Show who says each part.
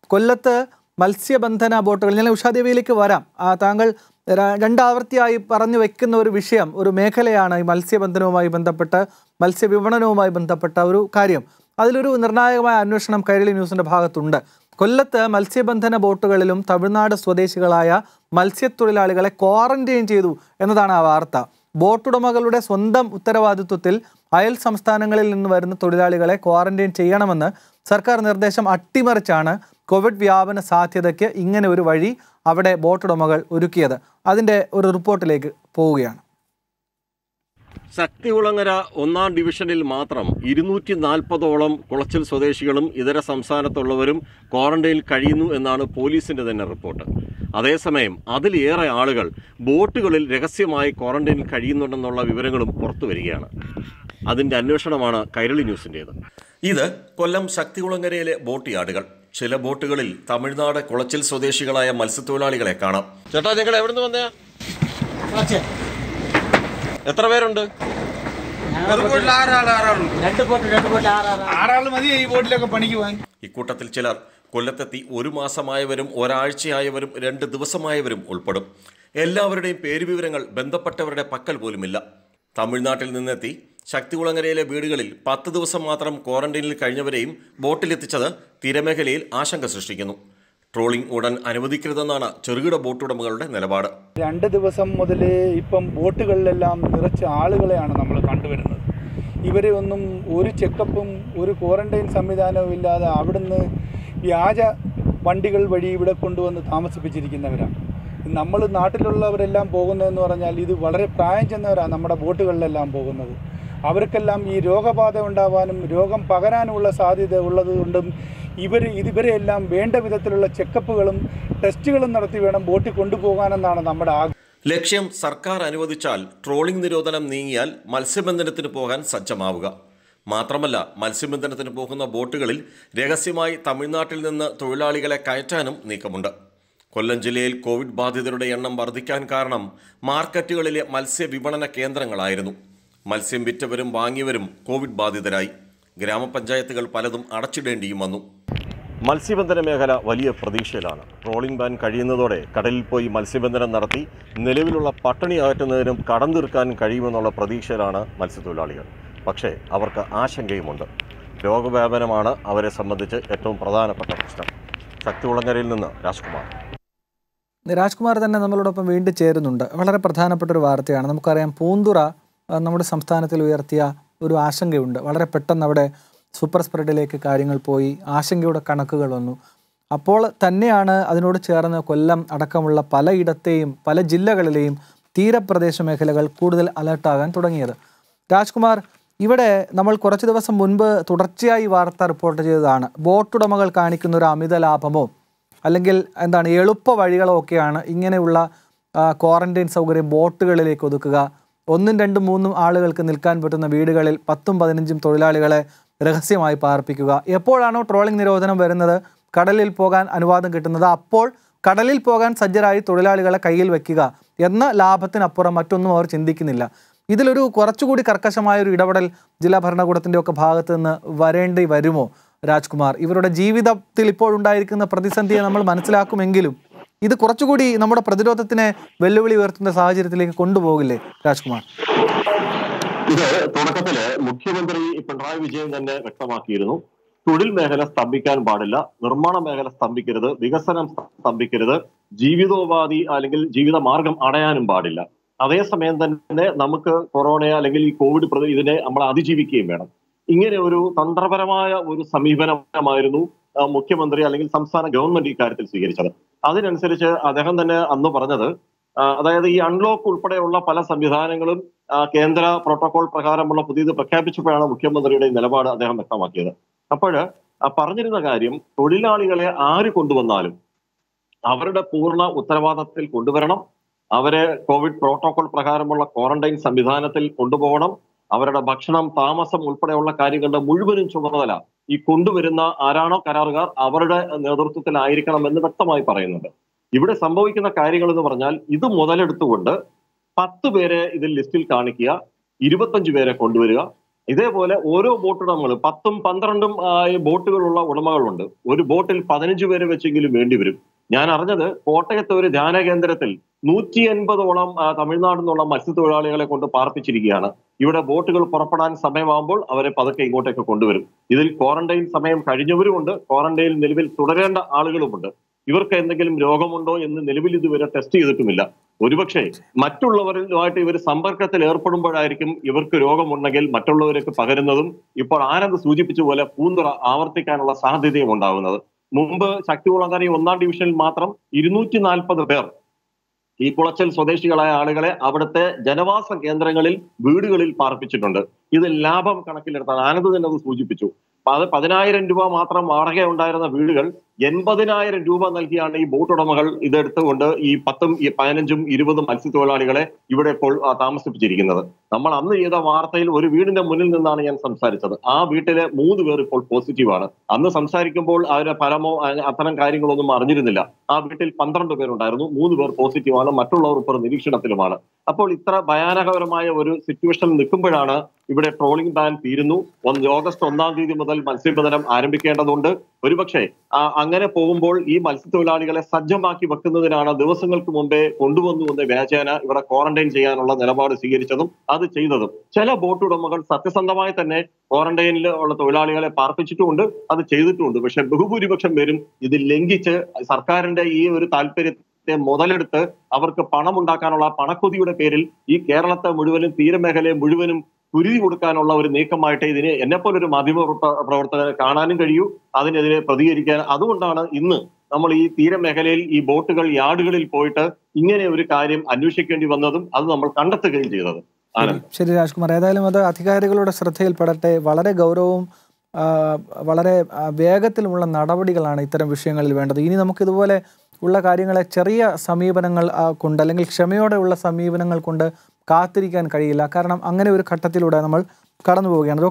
Speaker 1: കൊല്ലത്ത് മത്സ്യബന്ധന ബോട്ടുകൾ ഞാൻ ഉഷാദേവിയിലേക്ക് വരാം ആ, താങ്കൾ ര- രണ്ടാവർത്തിയായി പറഞ്ഞു വെക്കുന്ന ഒരു വിഷയം ഒരു മേഖലയാണ് ഈ മത്സ്യബന്ധനവുമായി ബന്ധപ്പെട്ട് മത്സ്യവിപണനവുമായി ബന്ധപ്പെട്ട ഒരു കാര്യം അതിലൊരു നിർണായകമായ അന്വേഷണം കൈരളി ന്യൂസിന്റെ ഭാഗത്തുണ്ട് കൊല്ലത്ത് മത്സ്യബന്ധന ബോട്ടുകളിലും തമിഴ്നാട് സ്വദേശികളായ മത്സ്യത്തൊഴിലാളികളെ ക്വാറന്റൈൻ ചെയ്തു എന്നതാണ് ആ വാർത്ത ബോട്ടുടമകളുടെ സ്വന്തം ഉത്തരവാദിത്വത്തിൽ അയൽ സംസ്ഥാനങ്ങളിൽ നിന്ന് വരുന്ന തൊഴിലാളികളെ ക്വാറന്റൈൻ ചെയ്യണമെന്ന് സർക്കാർ നിർദ്ദേശം അട്ടിമറിച്ചാണ് കോവിഡ് വ്യാപന സാധ്യതയ്ക്ക് ഇങ്ങനെ ഒരു വഴി അവിടെ ബോട്ടുടമകൾ ഒരുക്കിയത് അതിൻ്റെ ഒരു റിപ്പോർട്ടിലേക്ക് പോവുകയാണ്
Speaker 2: ശക്തികുളങ്ങര ഒന്നാം ഡിവിഷനിൽ മാത്രം ഇരുന്നൂറ്റി നാൽപ്പതോളം കുളച്ചൽ സ്വദേശികളും ഇതര സംസ്ഥാനത്തുള്ളവരും ക്വാറന്റൈനിൽ കഴിയുന്നു എന്നാണ് പോലീസിന്റെ തന്നെ റിപ്പോർട്ട് അതേസമയം അതിലേറെ ആളുകൾ ബോട്ടുകളിൽ രഹസ്യമായി ക്വാറന്റൈനിൽ കഴിയുന്നുണ്ടെന്നുള്ള വിവരങ്ങളും പുറത്തു വരികയാണ് അതിന്റെ അന്വേഷണമാണ് കൈരളി ന്യൂസിൻ്റേത് ഇത് കൊല്ലം ശക്തികുളങ്ങരയിലെ ബോട്ട് യാർഡുകൾ ചില ബോട്ടുകളിൽ തമിഴ്നാട് കുളച്ചിൽ സ്വദേശികളായ മത്സ്യത്തൊഴിലാളികളെ കാണാം ചേട്ടാ നിങ്ങൾ എവിടെ നിന്ന് വന്നയാ എത്ര പേരുണ്ട്
Speaker 3: ഒരു ബോട്ടിൽ ആറാള് ആറാളും
Speaker 4: രണ്ട് ബോട്ട് രണ്ട് ബോട്ട് ആറാറ്
Speaker 3: ആറാള് മതി ഈ ബോട്ടിലൊക്കെ പണിക്ക് പോകാൻ
Speaker 2: ഇക്കൂട്ടത്തിൽ ചിലർ കൊല്ലത്തെത്തി ഒരു മാസമായവരും ഒരാഴ്ചയായവരും രണ്ട് ദിവസമായവരും ഉൾപ്പെടും എല്ലാവരുടെയും പേരുവിവരങ്ങൾ ബന്ധപ്പെട്ടവരുടെ പക്കൽ പോലുമില്ല തമിഴ്നാട്ടിൽ നിന്നെത്തി ശക്തികുളങ്ങരയിലെ വീടുകളിൽ പത്ത് ദിവസം മാത്രം ക്വാറന്റൈനിൽ കഴിഞ്ഞവരെയും ബോട്ടിലെത്തിച്ചത് തീരമേഖലയിൽ ആശങ്ക സൃഷ്ടിക്കുന്നു ട്രോളിംഗ് ഉടൻ അനുവദിക്കരുതെന്നാണ് ചെറുകിട ബോട്ടുടമകളുടെ നിലപാട്
Speaker 5: രണ്ട് ദിവസം മുതൽ ഇപ്പം ബോട്ടുകളിലെല്ലാം നിറച്ച് ആളുകളെയാണ് നമ്മൾ കണ്ടുവരുന്നത് ഇവരെ ഒന്നും ഒരു ചെക്കപ്പും ഒരു ക്വാറന്റൈൻ സംവിധാനവും ഇല്ലാതെ അവിടുന്ന് വ്യാജ വണ്ടികൾ വഴി ഇവിടെ കൊണ്ടുവന്ന് താമസിപ്പിച്ചിരിക്കുന്നവരാണ് നമ്മൾ നാട്ടിലുള്ളവരെല്ലാം പോകുന്നതെന്ന് പറഞ്ഞാൽ ഇത് വളരെ പ്രായം ചെന്നവരാണ് നമ്മുടെ ബോട്ടുകളിലെല്ലാം പോകുന്നത് അവർക്കെല്ലാം ഈ രോഗബാധ ഉണ്ടാവാനും രോഗം പകരാനുമുള്ള സാധ്യത ഉള്ളത് കൊണ്ടും ഇവർ ഇവരെയെല്ലാം വേണ്ട വിധത്തിലുള്ള ചെക്കപ്പുകളും ടെസ്റ്റുകളും നടത്തി വേണം ബോട്ടിൽ കൊണ്ടുപോകാനെന്നാണ് നമ്മുടെ ആഗ്രഹം
Speaker 2: ലക്ഷ്യം സർക്കാർ അനുവദിച്ചാൽ ട്രോളിംഗ് നിരോധനം നീങ്ങിയാൽ മത്സ്യബന്ധനത്തിന് പോകാൻ സജ്ജമാവുക മാത്രമല്ല മത്സ്യബന്ധനത്തിന് പോകുന്ന ബോട്ടുകളിൽ രഹസ്യമായി തമിഴ്നാട്ടിൽ നിന്ന് തൊഴിലാളികളെ കയറ്റാനും നീക്കമുണ്ട് കൊല്ലം ജില്ലയിൽ കോവിഡ് ബാധിതരുടെ എണ്ണം വർദ്ധിക്കാൻ കാരണം മാർക്കറ്റുകളിലെ മത്സ്യവിപണന കേന്ദ്രങ്ങളായിരുന്നു മത്സ്യം വിറ്റവരും വാങ്ങിയവരും കോവിഡ് ബാധിതരായി ഗ്രാമപഞ്ചായത്തുകൾ പലതും അടച്ചിടേണ്ടിയും വന്നു മത്സ്യബന്ധന മേഖല വലിയ പ്രതീക്ഷയിലാണ് ട്രോളിംഗ് ബാൻ കഴിയുന്നതോടെ കടലിൽ പോയി മത്സ്യബന്ധനം നടത്തി നിലവിലുള്ള പട്ടിണി അകറ്റുന്നതിനും കടം തീർക്കാനും കഴിയുമെന്നുള്ള പ്രതീക്ഷയിലാണ് മത്സ്യത്തൊഴിലാളികൾ പക്ഷേ അവർക്ക് ആശങ്കയുമുണ്ട് രോഗവ്യാപനമാണ് അവരെ സംബന്ധിച്ച് ഏറ്റവും പ്രധാനപ്പെട്ട പ്രശ്നം ശക്തികുളങ്ങരയിൽ നിന്ന് രാജ്കുമാർ
Speaker 1: രാജ്കുമാർ തന്നെ നമ്മളോടൊപ്പം വീണ്ടും ചേരുന്നുണ്ട് വളരെ പ്രധാനപ്പെട്ട ഒരു വാർത്തയാണ് നമുക്കറിയാം പൂന്തുറ ആ, നമ്മുടെ സംസ്ഥാനത്തിൽ ഉയർത്തിയ ഒരു ആശങ്കയുണ്ട് വളരെ പെട്ടെന്ന് അവിടെ സൂപ്പർ സ്പ്രെഡിലേക്ക് കാര്യങ്ങൾ പോയി ആശങ്കയുടെ കണക്കുകൾ വന്നു അപ്പോൾ തന്നെയാണ് അതിനോട് ചേർന്ന് കൊല്ലം അടക്കമുള്ള പലയിടത്തെയും പല ജില്ലകളിലെയും തീരപ്രദേശ മേഖലകൾ കൂടുതൽ അലർട്ടാകാൻ തുടങ്ങിയത് രാജ്കുമാർ ഇവിടെ നമ്മൾ കുറച്ച് ദിവസം മുൻപ് തുടർച്ചയായി വാർത്ത റിപ്പോർട്ട് ചെയ്തതാണ് ബോട്ടുടമകൾ കാണിക്കുന്ന ഒരു അമിത ലാഭമോ അല്ലെങ്കിൽ എന്താണ് എളുപ്പ വഴികളോ ഒക്കെയാണ് ഇങ്ങനെയുള്ള ആ, ക്വാറന്റൈൻ സൗകര്യം ബോട്ടുകളിലേക്ക് ഒതുക്കുക ഒന്നും രണ്ടും മൂന്നും ആളുകൾക്ക് നിൽക്കാൻ പറ്റുന്ന വീടുകളിൽ പത്തും പതിനഞ്ചും തൊഴിലാളികളെ രഹസ്യമായി പാർപ്പിക്കുക എപ്പോഴാണോ ട്രോളിംഗ് നിരോധനം വരുന്നത് കടലിൽ പോകാൻ അനുവാദം കിട്ടുന്നത് അപ്പോൾ കടലിൽ പോകാൻ സജ്ജരായി തൊഴിലാളികളെ കയ്യിൽ വെക്കുക എന്ന ലാഭത്തിനപ്പുറം മറ്റൊന്നും അവർ ചിന്തിക്കുന്നില്ല ഇതിലൊരു കുറച്ചുകൂടി കർക്കശമായ ഒരു ഇടപെടൽ ജില്ലാ ഭരണകൂടത്തിൻ്റെ ഒക്കെ ഭാഗത്ത് നിന്ന് വരേണ്ടി വരുമോ രാജ്കുമാർ ഇവരുടെ ജീവിതത്തിൽ ഇപ്പോഴുണ്ടായിരിക്കുന്ന പ്രതിസന്ധിയെ നമ്മൾ മനസ്സിലാക്കുമെങ്കിലും ഇത് കുറച്ചുകൂടി നമ്മുടെ പ്രതിരോധത്തിനെ വെല്ലുവിളി ഉയർത്തുന്ന സാഹചര്യത്തിലേക്ക് കൊണ്ടുപോകില്ലേ രാജ്കുമാർ
Speaker 2: ഇത് തുടക്കത്തില് മുഖ്യമന്ത്രി പിണറായി വിജയൻ തന്നെ വ്യക്തമാക്കിയിരുന്നു തൊഴിൽ മേഖല സ്തംഭിക്കാൻ പാടില്ല നിർമ്മാണ മേഖല സ്തംഭിക്കരുത് വികസനം സ്തംഭിക്കരുത് ജീവിതോപാധി അല്ലെങ്കിൽ ജീവിത മാർഗം അടയാനും പാടില്ല അതേസമയം തന്നെ നമുക്ക് കൊറോണ അല്ലെങ്കിൽ ഈ കോവിഡ് പ്രതി ഇതിനെ നമ്മൾ അതിജീവിക്കുകയും വേണം ഇങ്ങനെ ഒരു തന്ത്രപരമായ ഒരു സമീപനമായിരുന്നു ആ, മുഖ്യമന്ത്രി അല്ലെങ്കിൽ സംസ്ഥാന ഗവൺമെന്റ് ഇക്കാര്യത്തിൽ സ്വീകരിച്ചത് അതിനനുസരിച്ച് അദ്ദേഹം തന്നെ അന്ന് പറഞ്ഞത് ആ, അതായത് ഈ അൺലോക്ക് ഉൾപ്പെടെയുള്ള പല സംവിധാനങ്ങളും ആ, കേന്ദ്ര പ്രോട്ടോകോൾ പ്രകാരമുള്ള പുതിയത് പ്രഖ്യാപിച്ചപ്പോഴാണ് മുഖ്യമന്ത്രിയുടെ ഈ നിലപാട് അദ്ദേഹം വ്യക്തമാക്കിയത് അപ്പോൾ പറഞ്ഞിരുന്ന കാര്യം തൊഴിലാളികളെ ആര് കൊണ്ടുവന്നാലും അവരുടെ പൂർണ്ണ ഉത്തരവാദിത്തത്തിൽ കൊണ്ടുവരണം അവരെ കോവിഡ് പ്രോട്ടോകോൾ പ്രകാരമുള്ള ക്വാറന്റൈൻ സംവിധാനത്തിൽ കൊണ്ടുപോകണം അവരുടെ ഭക്ഷണം താമസം ഉൾപ്പെടെയുള്ള കാര്യങ്ങളുടെ മുഴുവനും ചുമതല ഈ കൊണ്ടുവരുന്ന ആരാണോ കരാറുകാർ അവരുടെ നേതൃത്വത്തിലായിരിക്കണം എന്ന് വ്യക്തമായി പറയുന്നുണ്ട് ഇവിടെ സംഭവിക്കുന്ന കാര്യങ്ങൾ എന്ന് പറഞ്ഞാൽ ഇത് മുതലെടുത്തുകൊണ്ട് പത്ത് പേരെ ഇതിൽ ലിസ്റ്റിൽ കാണിക്കുക ഇരുപത്തഞ്ച് പേരെ കൊണ്ടുവരിക ഇതേപോലെ ഓരോ ബോട്ട് ഉടമകൾ പത്തും പന്ത്രണ്ടും ആയ ബോട്ടുകളുള്ള ഉടമകളുണ്ട് ഒരു ബോട്ടിൽ പതിനഞ്ച് പേരെ വെച്ചെങ്കിലും വേണ്ടിവരും ഞാൻ അറിഞ്ഞത് കോട്ടയത്തെ ഒരു ധ്യാന കേന്ദ്രത്തിൽ നൂറ്റി എൺപതോളം ആ, തമിഴ്നാട്ടിൽ നിന്നുള്ള മത്സ്യത്തൊഴിലാളികളെ കൊണ്ട് പാർപ്പിച്ചിരിക്കുകയാണ് ഇവിടെ ബോട്ടുകൾ പുറപ്പെടാൻ സമയമാകുമ്പോൾ അവരെ പതുക്കെ ഇങ്ങോട്ടേക്ക് കൊണ്ടുവരും ഇതിൽ ക്വാറന്റൈൻ സമയം കഴിഞ്ഞവരുമുണ്ട് ക്വാറന്റൈനിൽ നിലവിൽ തുടരേണ്ട ആളുകളുമുണ്ട് ഇവർക്ക് എന്തെങ്കിലും രോഗമുണ്ടോ എന്ന് നിലവിൽ ഇതുവരെ ടെസ്റ്റ് ചെയ്തിട്ടുമില്ല ഒരുപക്ഷെ മറ്റുള്ളവരുമായിട്ട് ഇവർ സമ്പർക്കത്തിൽ ഏർപ്പെടുമ്പോഴായിരിക്കും ഇവർക്ക് രോഗമുണ്ടെങ്കിൽ മറ്റുള്ളവർക്ക് പകരുന്നതും ഇപ്പോൾ ആനന്ദ് സൂചിപ്പിച്ച പോലെ പൂന്തുറ ആവർത്തിക്കാനുള്ള സാധ്യതയും ഉണ്ടാകുന്നത് മുമ്പ് ശക്തികുളങ്ങര ഒന്നാം ഡിവിഷനിൽ മാത്രം ഇരുന്നൂറ്റി നാൽപ്പത് പേർ ഈ കുളച്ചൽ സ്വദേശികളായ ആളുകളെ അവിടുത്തെ ജനവാസ കേന്ദ്രങ്ങളിൽ വീടുകളിൽ പാർപ്പിച്ചിട്ടുണ്ട് ഇത് ലാഭം കണക്കിലെടുത്താണ് ആനന്ദ് തന്നെ അത് സൂചിപ്പിച്ചു അത് പതിനായിരം രൂപ മാത്രം വാടക ഉണ്ടായിരുന്ന വീടുകൾ എൺപതിനായിരം രൂപ നൽകിയാണ് ഈ ബോട്ട് ഉടമകൾ ഇതെടുത്തുകൊണ്ട് ഈ പത്തും ഈ പതിനഞ്ചും ഇരുപതും മത്സ്യത്തൊഴിലാളികളെ ഇവിടെ ഇപ്പോൾ ആ, താമസിപ്പിച്ചിരിക്കുന്നത് നമ്മൾ അന്ന് ചെയ്ത വാർത്തയിൽ ഒരു വീടിന്റെ മുന്നിൽ നിന്നാണ് ഞാൻ സംസാരിച്ചത് ആ വീട്ടിലെ മൂന്ന് പേർ ഇപ്പോൾ പോസിറ്റീവാണ് അന്ന് സംസാരിക്കുമ്പോൾ അവരുടെ ഫലമോ അ- അത്തരം കാര്യങ്ങളൊന്നും അറിഞ്ഞിരുന്നില്ല ആ വീട്ടിൽ പന്ത്രണ്ട് പേരുണ്ടായിരുന്നു മൂന്ന് പേർ പോസിറ്റീവാണ് മറ്റുള്ളവർ ഇപ്പോൾ നിരീക്ഷണത്തിലുമാണ് അപ്പോൾ ഇത്ര ഭയാനകപരമായ ഒരു സിറ്റുവേഷനിൽ നിൽക്കുമ്പോഴാണ് ഇവിടെ ട്രോളിംഗ് ബാൻ തീരുന്നു ഒന്ന് ഓഗസ്റ്റ് ഒന്നാം തീയതി മുതൽ മത്സ്യബന്ധനം ആരംഭിക്കേണ്ടതുണ്ട് ഒരുപക്ഷെ ആ, അങ്ങനെ പോകുമ്പോൾ ഈ മത്സ്യത്തൊഴിലാളികളെ സജ്ജമാക്കി വെക്കുന്നതിനാണ് ദിവസങ്ങൾക്ക് മുമ്പേ കൊണ്ടുവന്നു എന്ന വ്യാജേന ഇവിടെ ക്വാറന്റൈൻ ചെയ്യാനുള്ള നിലപാട് സ്വീകരിച്ചതും അത് ചെയ്തതും ചില ബോട്ട് ഉടമകൾ സത്യസന്ധമായി തന്നെ ക്വാറന്റൈനിൽ ഉള്ള തൊഴിലാളികളെ പാർപ്പിച്ചിട്ടുമുണ്ട് അത് ചെയ്തിട്ടുമുണ്ട് പക്ഷെ ബഹുഭൂരിപക്ഷം പേരും ഇത് ലംഘിച്ച് സർക്കാരിന്റെ ഈ ഒരു താല്പര്യത്തെ മുതലെടുത്ത് അവർക്ക് പണം ഉണ്ടാക്കാനുള്ള പണക്കൊതിയുടെ പേരിൽ ഈ കേരളത്തെ മുഴുവനും തീരമേഖലയെ മുഴുവനും കുരുതി കൊടുക്കാനുള്ള ഒരു നീക്കമായിട്ട് ഇതിനെ എന്നെപ്പോലൊരു മാധ്യമ പ്രവർത്ത- പ്രവർത്തകരെ കാണാനും കഴിയൂ അതിനെതിരെ പ്രതികരിക്കാൻ അതുകൊണ്ടാണ് ഇന്ന് നമ്മൾ ഈ തീരമേഖലയിൽ ഈ ബോട്ടുകൾ യാർഡുകളിൽ പോയിട്ട് ഇങ്ങനെ ഒരു കാര്യം അന്വേഷിക്കേണ്ടി വന്നതും അത് നമ്മൾ കണ്ടെത്തുകയും ചെയ്തത് ആനന്ദ്
Speaker 1: ശരി രാജ്കുമാർ ഏതായാലും അത് അധികാരികളുടെ ശ്രദ്ധയിൽപ്പെടട്ടെ വളരെ ഗൗരവവും ആ, വളരെ ആ, വേഗത്തിലുമുള്ള നടപടികളാണ് ഇത്തരം വിഷയങ്ങളിൽ വേണ്ടത് ഇനി നമുക്കിതുപോലെ ഉള്ള കാര്യങ്ങളെ ചെറിയ സമീപനങ്ങൾ ആ, കൊണ്ട് അല്ലെങ്കിൽ ക്ഷമയോടെയുള്ള സമീപനങ്ങൾ കൊണ്ട് കാത്തിരിക്കാൻ കഴിയില്ല കാരണം അങ്ങനെ ഒരു ഘട്ടത്തിലൂടെ നമ്മൾ കടന്നു പോവുകയാണ്